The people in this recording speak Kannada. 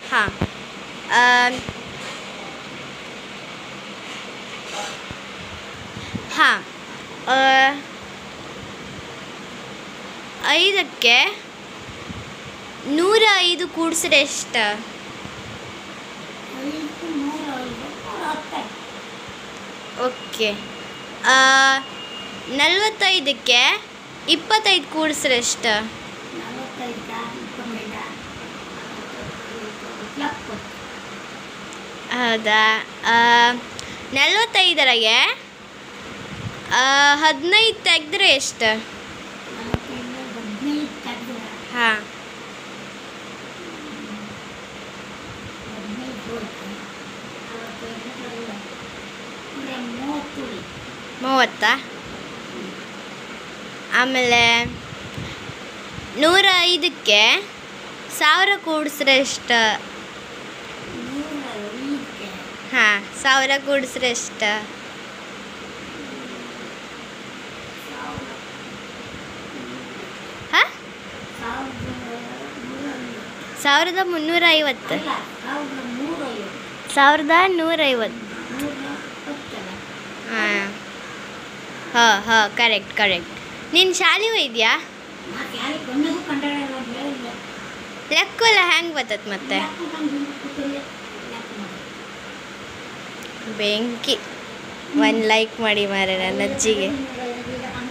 ಹಾಂ ಹಾಂ ಐದಕ್ಕೆ ನೂರ ಐದು ಕೂಡಿಸಿದ್ರೆ ಎಷ್ಟು ಐದು ನೂರ ಐದು ನೂರ ಹತ್ತು ಓಕೆ ನಲ್ವತ್ತೈದಕ್ಕೆ ಇಪ್ಪತ್ತೈದು ಕೂಡಿಸಿದ್ರೆ ಎಷ್ಟು ನಲವತ್ತೈದು ಇಪ್ಪತ್ತೈದ ಎಪ್ಪತ್ತು ಹೌದಾ ನಲ್ವತ್ತೈದರಾಗೆ ಹದಿನೈದು ತೆಗೆದ್ರೆ ಎಷ್ಟು ನಲವತ್ತೈದು ಹದಿನೈದು ತೆಗೆದ್ರೆ ಹಾಂ ಹದಿನೈದು ಹೋಯ್ತು ನಲವತ್ತೈದು ನೂರ ಮೂವತ್ತು ಉಳಿ. ಮೂವತ್ತಾ ಆಮೇಲೆ ನೂರ ಐದಕ್ಕೆ ಸಾವಿರ ಕೂಡಿಸಿದ್ರೆ ಎಷ್ಟು ನೂರ ಐದಕ್ಕೆ ಹಾಂ ಸಾವಿರ ಕೂಡಿಸಿದ್ರೆ ಎಷ್ಟು ಸಾವಿರ ಹಾಂ ಸಾವಿರದ ನೂರ ಐವತ್ತು ಸಾವಿರದ ಮುನ್ನೂರ ಐವತ್ತು ಅಲ್ಲ ಸಾವಿರದ ನೂರ ಐವತ್ತು ಸಾವಿರದ ನೂರೈವತ್ತು ನೂರ ಹತ್ತಲ್ಲ ಹಾಂ ಹಾಂ ಹಾಂ ಕರೆಕ್ಟ್ ಕರೆಕ್ಟ್ ನಿನ್ನ ಶಾಲೆ ಇದೆಯಾ ನಾ ಯಾರಿಗೆ ಕೊನೆಗೂ ಕಂಡಾಡ ಹೇಳಿಲ್ಲ ಲೆಕ್ಕ ಎಲ್ಲ ಹೆಂಗೆ ಬರ್ತದೆ ಮತ್ತೆ ಲೆಕ್ಕ ನಂಗೆ ಗೊತ್ತಿಲ್ಲ ಲೆಕ್ಕ ಮಾಡಿ ಬೆಂಕಿ ಒಂದು ಲೈಕ್ ಮಾಡಿ ಮಾರೆ ನನ್ನ ಅಜ್ಜಿಗೆ ನೂರ ಐದು ಈಗ